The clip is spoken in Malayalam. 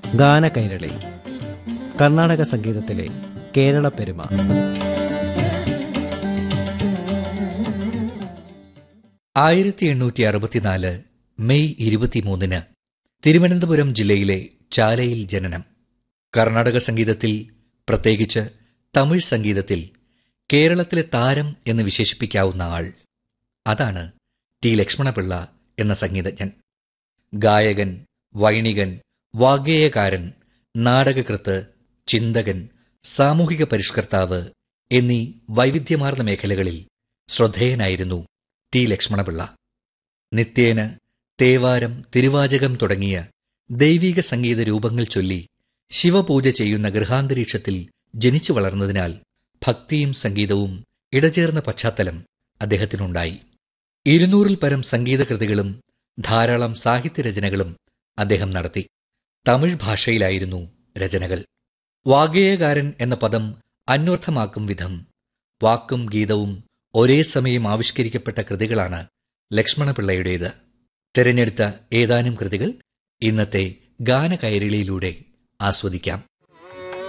ഗാനകൈരളി കർണാടക സംഗീതത്തിലെ കേരള പെരുമ ആയിരത്തി എണ്ണൂറ്റി അറുപത്തിനാല് മെയ് ഇരുപത്തിമൂന്നിന് തിരുവനന്തപുരം ജില്ലയിലെ ചാലയിൽ ജനനം കർണാടക സംഗീതത്തിൽ പ്രത്യേകിച്ച് തമിഴ് സംഗീതത്തിൽ കേരളത്തിലെ താരം എന്ന് വിശേഷിപ്പിക്കാവുന്ന ആൾ അതാണ് ടി ലക്ഷ്മണപിള്ള എന്ന സംഗീതജ്ഞൻ ഗായകൻ വൈണികൻ വാഗ്ഗേയകാരൻ നാടകകൃത്ത് ചിന്തകൻ സാമൂഹിക പരിഷ്കർത്താവ് എന്നീ വൈവിധ്യമാർന്ന മേഖലകളിൽ ശ്രദ്ധേയനായിരുന്നു ടി ലക്ഷ്മണപിള്ള നിത്യേന തേവാരം തിരുവാചകം തുടങ്ങിയ ദൈവിക സംഗീത രൂപങ്ങൾ ചൊല്ലി ശിവപൂജ ചെയ്യുന്ന ഗൃഹാന്തരീക്ഷത്തിൽ ജനിച്ചു വളർന്നതിനാൽ ഭക്തിയും സംഗീതവും ഇടചേർന്ന പശ്ചാത്തലം അദ്ദേഹത്തിനുണ്ടായി ഇരുന്നൂറിൽ പരം സംഗീതകൃതികളും ധാരാളം സാഹിത്യരചനകളും അദ്ദേഹം നടത്തി തമിഴ് ഭാഷയിലായിരുന്നു രചനകൾ വാഗ്ഗേയകാരൻ എന്ന പദം അന്വർത്ഥമാക്കും വിധം വാക്കും ഗീതവും ഒരേ സമയം ആവിഷ്കരിക്കപ്പെട്ട കൃതികളാണ് ലക്ഷ്മണപിള്ളയുടേത് തിരഞ്ഞെടുത്ത ഏതാനും കൃതികൾ ഇന്നത്തെ ഗാനകൈരളിയിലൂടെ ആസ്വദിക്കാം